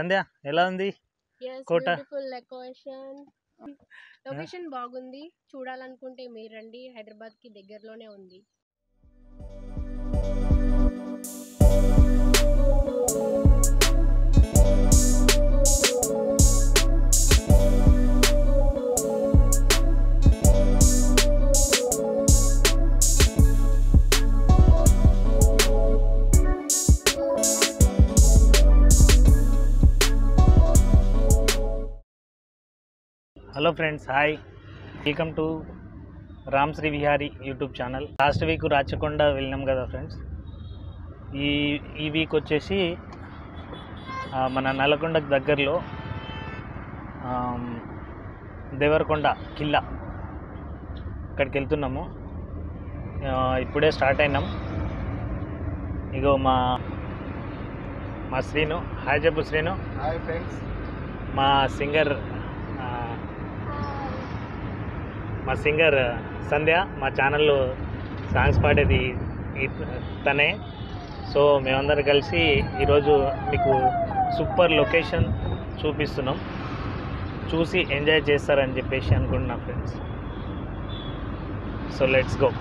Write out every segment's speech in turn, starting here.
సంధ్య ఎలా ఉంది ఎస్ కోట. బ్యూటిఫుల్ లొకేషన్ లొకేషన్ బాగుంది చూడాలనుకుంటే మీరు రండి హైదరాబాద్ కి దగ్గరలోనే ఉంది hello friends hi welcome to Ram Sri Vihari YouTube channel last week Rachakonda వెళ్ళినాం కదా ఫ్రెండ్స్ ఈ ఈ వీక్ వచ్చేసి ఆ, మన నల్లకొండకు దగ్గరలో ఆమ్, దేవరకొండ కిల్లా అక్కడికి వెళ్తున్నాము ఆ, ఇప్పుడే స్టార్ట్ అయినాం ఇగో మా మా శ్రీను హాయ్ చెప్పు శ్రీను హాయ్ ఫ్రెండ్స్ మా సింగర్ ఆ, మా సింగర్ సంధ్య మా ఛానల్లో సాంగ్స్ పాడేది ఈ- తనే సో మేమందరం కలిసి ఈరోజు మీకు సూపర్ లొకేషన్ చూపిస్తున్నాం చూసి ఎంజాయ్ చేస్తారని చెప్పేసి అనుకుంటున్నా friends so let's go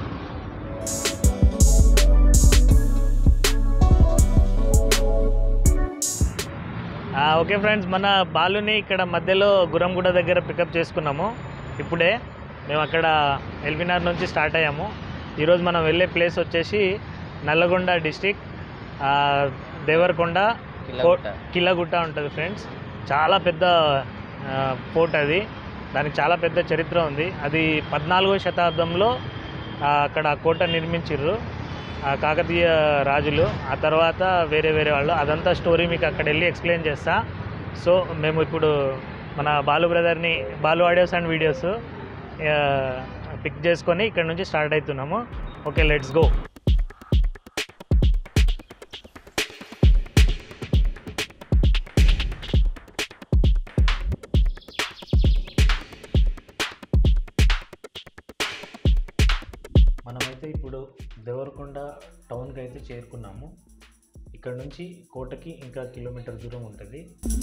okay friends మన బాలుని ఇక్కడ మధ్యలో గురంగూడ దగ్గర పికప్ చేసుకున్నాము ఇప్పుడే మేము అక్కడ ఎల్బినార్ నుంచి స్టార్ట్ అయ్యాము ఈరోజు మనం వెళ్ళే ప్లేస్ వచ్చేసి నల్లగొండ డిస్టిక్ దేవరకొండ కో- కిల్లగుట్ట ఉంటుంది ఫ్రెండ్స్ చాలా పెద్ద పోర్ట్ అది దానికి చాలా పెద్ద చరిత్ర ఉంది అది పద్నాలుగో శతాబ్దంలో ఆ, అక్కడ కోట నిర్మించిర్రు ఆ కాకతీయ రాజులు ఆ తర్వాత వేరే వేరే వాళ్ళు అదంతా స్టోరీ మీకు అక్కడ వెళ్ళి ఎక్స్ప్లెయిన్ చేస్తా సో మేము ఇప్పుడు మన బాలు బ్రదర్ని Balu audios and videos pick చేసుకొని ఇక్కడ నుంచి స్టార్ట్ అవుతున్నాము ఓకే లెట్స్ గో మనమైతే ఇప్పుడు దేవరకొండ టౌన్కి అయితే చేరుకున్నాము ఇక్కడ నుంచి కోటకి ఇంకా కిలోమీటర్ దూరం ఉంటుంది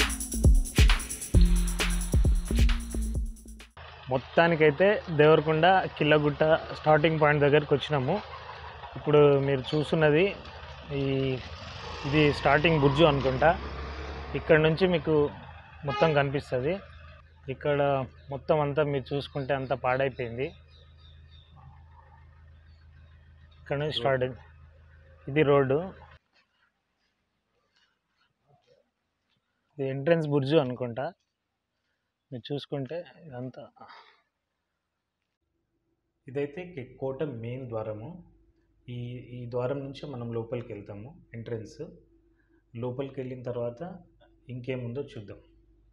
మొత్తానికైతే దేవరకొండ కిల్లగుట్ట స్టార్టింగ్ పాయింట్ దగ్గరికి వచ్చినాము ఇప్పుడు మీరు చూస్తున్నది ఈ ఇది స్టార్టింగ్ బుర్జు అనుకుంటా ఇక్కడ నుంచి మీకు మొత్తం కనిపిస్తుంది ఇక్కడ మొత్తం అంతా మీరు చూసుకుంటే అంతా పాడైపోయింది ఇక్కడ నుంచి స్టార్ట్ అయింది ఇది రోడ్డు ఇది ఎంట్రన్స్ బుర్జు అనుకుంటా మీరు చూసుకుంటే ఇదంతా ఇదైతే కి- కోట మెయిన్ ద్వారము ఈ ఈ ద్వారం నుంచి మనం లోపలికి వెళ్తాము ఎంట్రన్స్ లోపలికి వెళ్ళిన తర్వాత ఇంకేముందో చూద్దాం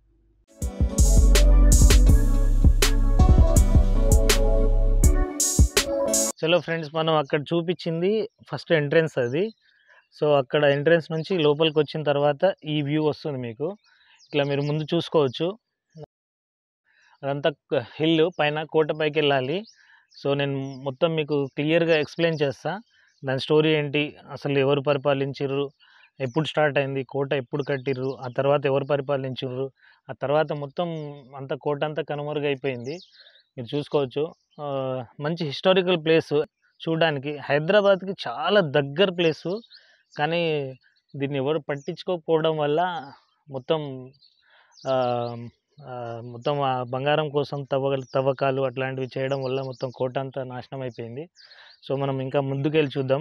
చలో ఫ్రెండ్స్ మనం అక్కడ చూపించింది ఫస్ట్ ఎంట్రన్స్ అది సో అక్కడ ఎంట్రన్స్ నుంచి లోపలికి వచ్చిన తర్వాత ఈ వ్యూ వస్తుంది మీకు ఇట్లా మీరు ముందు చూసుకోవచ్చు అదంతా హిల్ పైన కోట పైకి వెళ్ళాలి సో నేను మొత్తం మీకు క్లియర్గా ఎక్స్ప్లెయిన్ చేస్తా దాని స్టోరీ ఏంటి అసలు ఎవరు పరిపాలించిర్రు ఎప్పుడు స్టార్ట్ అయింది కోట ఎప్పుడు కట్టిర్రు ఆ తర్వాత ఎవరు పరిపాలించిర్రు ఆ తర్వాత మొత్తం అంత కోట అంతా కనుమరుగైపోయింది మీరు చూసుకోవచ్చు ఆ, మంచి హిస్టారికల్ ప్లేస్ చూడడానికి హైదరాబాద్కి చాలా దగ్గర ప్లేసు కానీ దీన్ని ఎవరు పట్టించుకోకపోవడం వల్ల మొత్తం ఆ, ఆ, మొత్తం ఆ బంగారం కోసం తవ్వ తవ్వకాలు అట్లాంటివి చేయడం వల్ల మొత్తం కోట అంతా నాశనం అయిపోయింది సో మనం ఇంకా ముందుకెళ్ళి చూద్దాం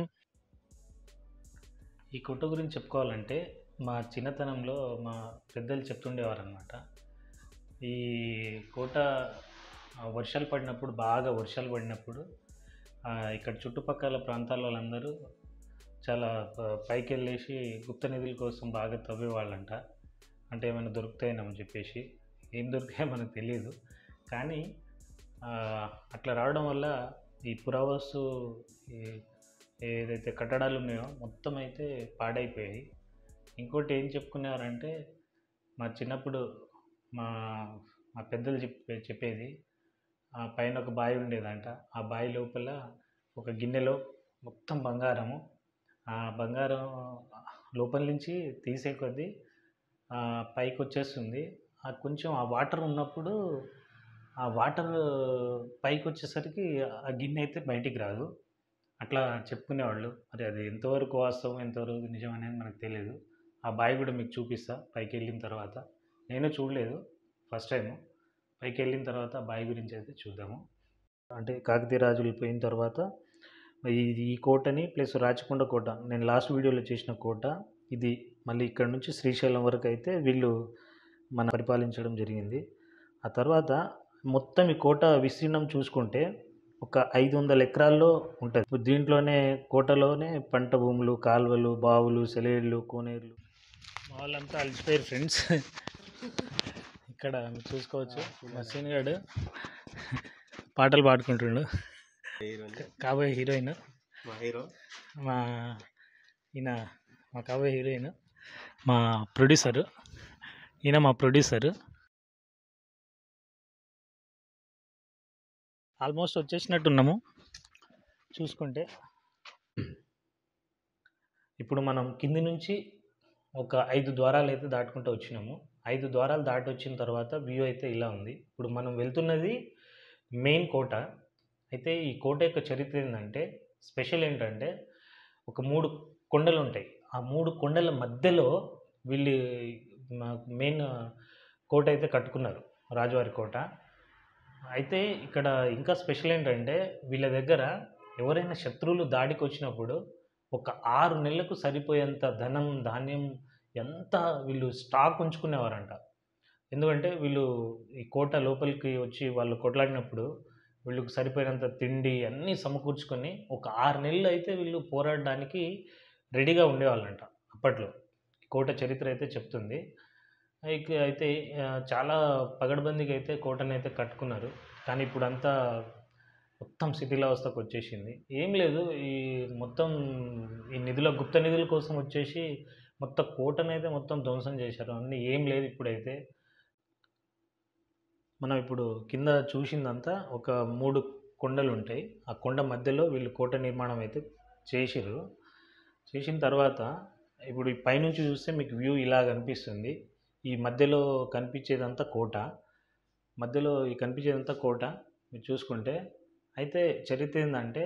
ఈ కోట గురించి చెప్పుకోవాలంటే మా చిన్నతనంలో మా పెద్దలు చెప్తుండేవారు అనమాట ఈ కోట ఆ, వర్షాలు పడినప్పుడు బాగా వర్షాలు పడినప్పుడు ఆ, ఇక్కడ చుట్టుపక్కల ప్రాంతాల వాళ్ళందరూ చాలా ప- పైకి వెళ్ళేసి గుప్త నిధుల కోసం బాగా తవ్వేవాళ్ళంట అంటే ఏమైనా దొరుకుతాయేమో చెప్పేసి ఏం దొరికాయో మనకు తెలియదు కానీ ఆ, అట్లా రావడం వల్ల ఈ పురావస్తు ఈ ఏదైతే కట్టడాలు ఉన్నాయో మొత్తం అయితే పాడైపోయాయి ఇంకోటి ఏం చెప్పుకునేవారంటే మా చిన్నప్పుడు మా మా పెద్దలు చెప్పే చెప్పేది ఆ పైన ఒక బావి ఉండేదంట ఆ బావి లోపల ఒక గిన్నెలో మొత్తం బంగారము ఆ బంగారం లోపల నుంచి తీసే కొద్దీ ఆ, పైకి వచ్చేస్తుంది ఆ కొంచెం ఆ వాటర్ ఉన్నప్పుడు ఆ వాటర్ పైకి వచ్చేసరికి ఆ గిన్నె అయితే బయటికి రాదు అట్లా చెప్పుకునేవాళ్ళు మరి అది ఎంతవరకు వాస్తవం ఎంతవరకు నిజం అనేది మనకు తెలియదు ఆ బావి కూడా మీకు చూపిస్తా పైకి వెళ్ళిన తర్వాత నేను చూడలేదు ఫస్ట్ టైం పైకి వెళ్ళిన తర్వాత ఆ బావి గురించి అయితే చూద్దాము అంటే కాకతీయ రాజులు పోయిన తర్వాత ఈ ఈ కోటని ప్లస్ రాచకొండ కోట నేను లాస్ట్ వీడియోలో చేసిన కోట ఇది మళ్ళీ ఇక్కడ నుంచి శ్రీశైలం వరకు అయితే వీళ్ళు మన పరిపాలించడం జరిగింది ఆ తర్వాత మొత్తం ఈ కోట విస్తీర్ణం చూసుకుంటే ఒక ఐదు వందల ఎకరాల్లో ఉంటుంది దీంట్లోనే కోటలోనే పంట భూములు కాలువలు బావులు సెలయేళ్ళు కోనేరులు మా వాళ్ళంతా అలసిపోయారు ఫ్రెండ్స్ ఇక్కడ మీరు చూసుకోవచ్చు మా సీనిగాడు పాటలు పాడుకుంటుండు హీరోని కాబోయే హీరోయిన్ మా హీరో మా ఈయన మా కాబోయే హీరోయిన్ మా ప్రొడ్యూసరు ఈయన మా ప్రొడ్యూసరు ఆల్మోస్ట్ వచ్చేసినట్టున్నాము చూసుకుంటే ఇప్పుడు మనం కింది నుంచి ఒక ఐదు ద్వారాలు అయితే దాటుకుంటూ వచ్చినాము ఐదు ద్వారాలు దాటి వచ్చిన తర్వాత వ్యూ అయితే ఇలా ఉంది ఇప్పుడు మనం వెళ్తున్నది మెయిన్ కోట అయితే ఈ కోట యొక్క చరిత్ర ఏంటంటే స్పెషల్ ఏంటంటే ఒక మూడు కొండలు ఉంటాయి ఆ మూడు కొండల మధ్యలో వీళ్ళు మెయిన్ కోట అయితే కట్టుకున్నారు రాజువారి కోట అయితే ఇక్కడ ఇంకా స్పెషల్ ఏంటంటే వీళ్ళ దగ్గర ఎవరైనా శత్రువులు దాడికి వచ్చినప్పుడు ఒక ఆరు నెలలకు సరిపోయేంత ధనం ధాన్యం ఎంత వీళ్ళు స్టాక్ ఉంచుకునేవారంట ఎందుకంటే వీళ్ళు ఈ కోట లోపలికి వచ్చి వాళ్ళు కొట్లాడినప్పుడు వీళ్ళకి సరిపోయినంత తిండి అన్నీ సమకూర్చుకొని ఒక ఆరు నెలలు అయితే వీళ్ళు పోరాడడానికి రెడీగా ఉండేవాళ్ళంట అప్పట్లో కోట చరిత్ర అయితే చెప్తుంది ఇక అయితే ఆ, చాలా పగడబందీగా అయితే కోటని అయితే కట్టుకున్నారు కానీ ఇప్పుడు అంతా మొత్తం శిథిలావస్థకు వచ్చేసింది ఏం లేదు ఈ మొత్తం ఈ నిధుల గుప్త నిధుల కోసం వచ్చేసి మొత్తం కోటను అయితే మొత్తం ధ్వంసం చేశారు అన్నీ ఏం లేదు ఇప్పుడైతే మనం ఇప్పుడు కింద చూసిందంతా ఒక మూడు కొండలు ఉంటాయి ఆ కొండ మధ్యలో వీళ్ళు కోట నిర్మాణం అయితే చేసిర్రు చేసిన తర్వాత ఇప్పుడు ఈ పైనుంచి చూస్తే మీకు వ్యూ ఇలా కనిపిస్తుంది ఈ మధ్యలో కనిపించేదంతా కోట మధ్యలో ఈ కనిపించేదంతా కోట మీరు చూసుకుంటే అయితే చరిత్ర ఏంటంటే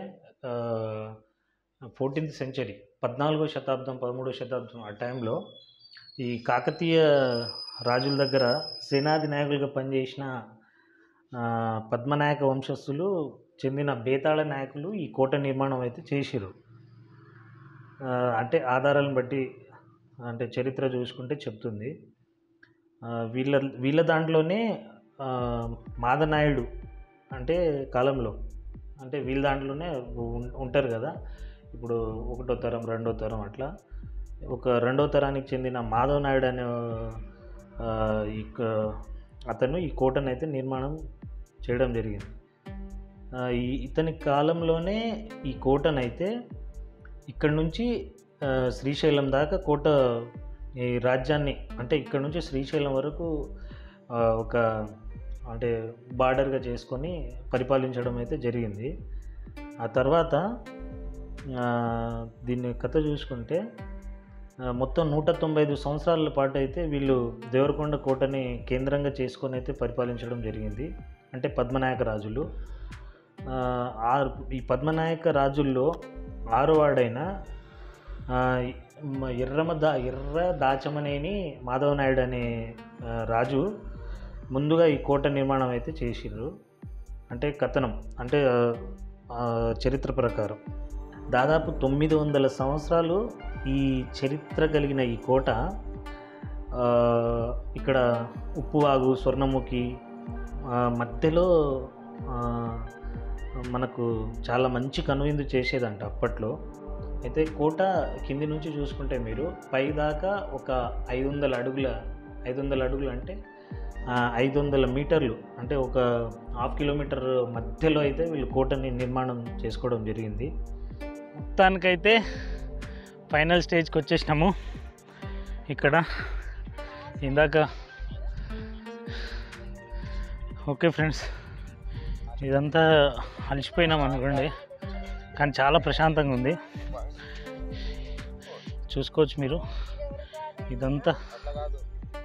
ఫోర్టీన్త్ సెంచరీ పద్నాలుగో శతాబ్దం పదమూడో శతాబ్దం ఆ టైంలో ఈ కాకతీయ రాజుల దగ్గర సేనాది నాయకులుగా పనిచేసిన ఆ, పద్మనాయక వంశస్థులు చెందిన బేతాళ నాయకులు ఈ కోట నిర్మాణం అయితే చేసిరు ఆ, అంటే ఆధారాలను బట్టి అంటే చరిత్ర చూసుకుంటే చెప్తుంది ఆ, వీళ్ళ వీళ్ళ దాంట్లోనే ఆ, మాదనాయుడు అంటే కాలంలో అంటే వీళ్ళ దాంట్లోనే ఉం- ఉంటారు కదా ఇప్పుడు ఒకటో తరం రెండో తరం అట్లా ఒక రెండో తరానికి చెందిన మాధవ్ నాయుడు అనే ఆ, ఈ క- అతను ఈ కోటను అయితే నిర్మాణం చేయడం జరిగింది ఆ, ఈ ఇతని కాలంలోనే ఈ కోటనైతే ఇక్కడ నుంచి ఆ, శ్రీశైలం దాకా కోట ఈ రాజ్యాన్ని అంటే ఇక్కడ నుంచి శ్రీశైలం వరకు ఆ, ఒక అంటే బార్డర్గా చేసుకొని పరిపాలించడం అయితే జరిగింది ఆ తర్వాత ఆ, దీన్ని కథ చూసుకుంటే ఆ, మొత్తం నూట తొంభై ఐదు సంవత్సరాల పాటు అయితే వీళ్ళు దేవరకొండ కోటని కేంద్రంగా చేసుకొని అయితే పరిపాలించడం జరిగింది అంటే పద్మనాయక రాజులు ఆ, ఆరు ఈ పద్మనాయక రాజుల్లో ఆరో వాడైన ఆ, మ- ఎర్రమ దా ఎర్ర దాచమనేని మాధవ నాయుడు అనే ఆ, రాజు ముందుగా ఈ కోట నిర్మాణం అయితే చేసిర్రు అంటే కథనం అంటే ఆ, ఆ, చరిత్ర ప్రకారం దాదాపు తొమ్మిది వందల సంవత్సరాలు ఈ చరిత్ర కలిగిన ఈ కోట ఆ, ఇక్కడ ఉప్పువాగు స్వర్ణముఖి ఆ, మధ్యలో ఆ, మనకు చాలా మంచి కనువిందు చేసేదంట అప్పట్లో అయితే కోట కింది నుంచి చూసుకుంటే మీరు పై దాకా ఒక ఐదు వందల అడుగుల ఐదు వందల అడుగులు అంటే ఐదు వందల మీటర్లు అంటే ఒక హాఫ్ కిలోమీటర్ మధ్యలో అయితే వీళ్ళు కోటని నిర్మాణం చేసుకోవడం జరిగింది మొత్తానికైతే ఫైనల్ స్టేజ్కి వచ్చేసినాము ఇక్కడ ఇందాక ఓకే ఫ్రెండ్స్ ఇదంతా అలసిపోయినాం అనుకోండి కానీ చాలా ప్రశాంతంగా ఉంది చూసుకోవచ్చు మీరు ఇదంతా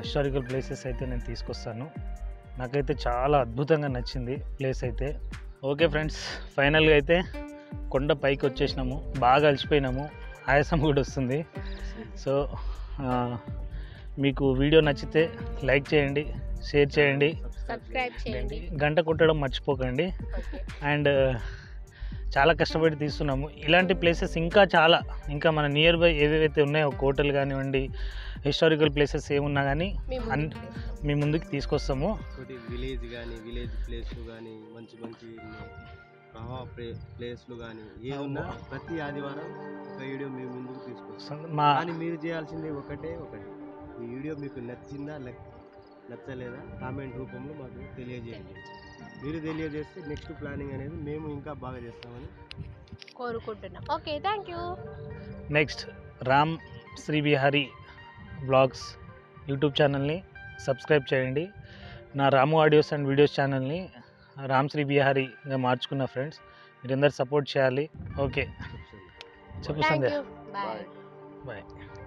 హిస్టారికల్ ప్లేసెస్ అయితే నేను తీసుకొస్తాను నాకైతే చాలా అద్భుతంగా నచ్చింది ప్లేస్ అయితే ఓకే ఫ్రెండ్స్ ఫైనల్గా అయితే కొండ పైకి వచ్చేసినాము బాగా అలసిపోయినాము ఆయాసం కూడా వస్తుంది సో ఆ, మీకు వీడియో నచ్చితే లైక్ చేయండి షేర్ చేయండి సబ్స్క్రైబ్ చేయండి గంట కొట్టడం మర్చిపోకండి ఓకే అండ్ చాలా కష్టపడి తీస్తున్నాము ఇలాంటి ప్లేసెస్ ఇంకా చాలా ఇంకా మన నియర్ బై ఏవేవైతే ఉన్నాయో కోటలు కానివ్వండి హిస్టారికల్ ప్లేసెస్ ఏమున్నా కానీ మేము అన్- మీ ముందుకు తీసుకొస్తాము ఒకటి విలేజ్ కానీ విలేజ్ ప్లేస్లు కానీ మంచి మంచి ప్రవాహ ప్లే ప్లేస్లు కానీ ఏమున్నా ప్రతి ఆదివారం ఒక వీడియో మీ ముందుకు తీసుకొస్తాం మా కానీ మీరు చేయాల్సింది ఒకటే ఒకటి ఈ వీడియో మీకు నచ్చిందా లేక నచ్చలేదా కామెంట్ రూపంలో మాకు తెలియజేయండి మీరు తెలియజేస్తే నెక్స్ట్ ప్లానింగ్ అనేది మేము ఇంకా బాగా చేస్తామని కోరుకుంటున్నాం okay thank you next Ram Sri Bihari vlogs YouTube ఛానల్ని సబ్స్క్రైబ్ చేయండి నా రాము ఆడియోస్ అండ్ వీడియోస్ ఛానల్ని రామ్ శ్రీ బిహారీగా మార్చుకున్న ఫ్రెండ్స్ మీరందరూ సపోర్ట్ చేయాలి ఓకే చెప్పు thank Sandhya you bye bye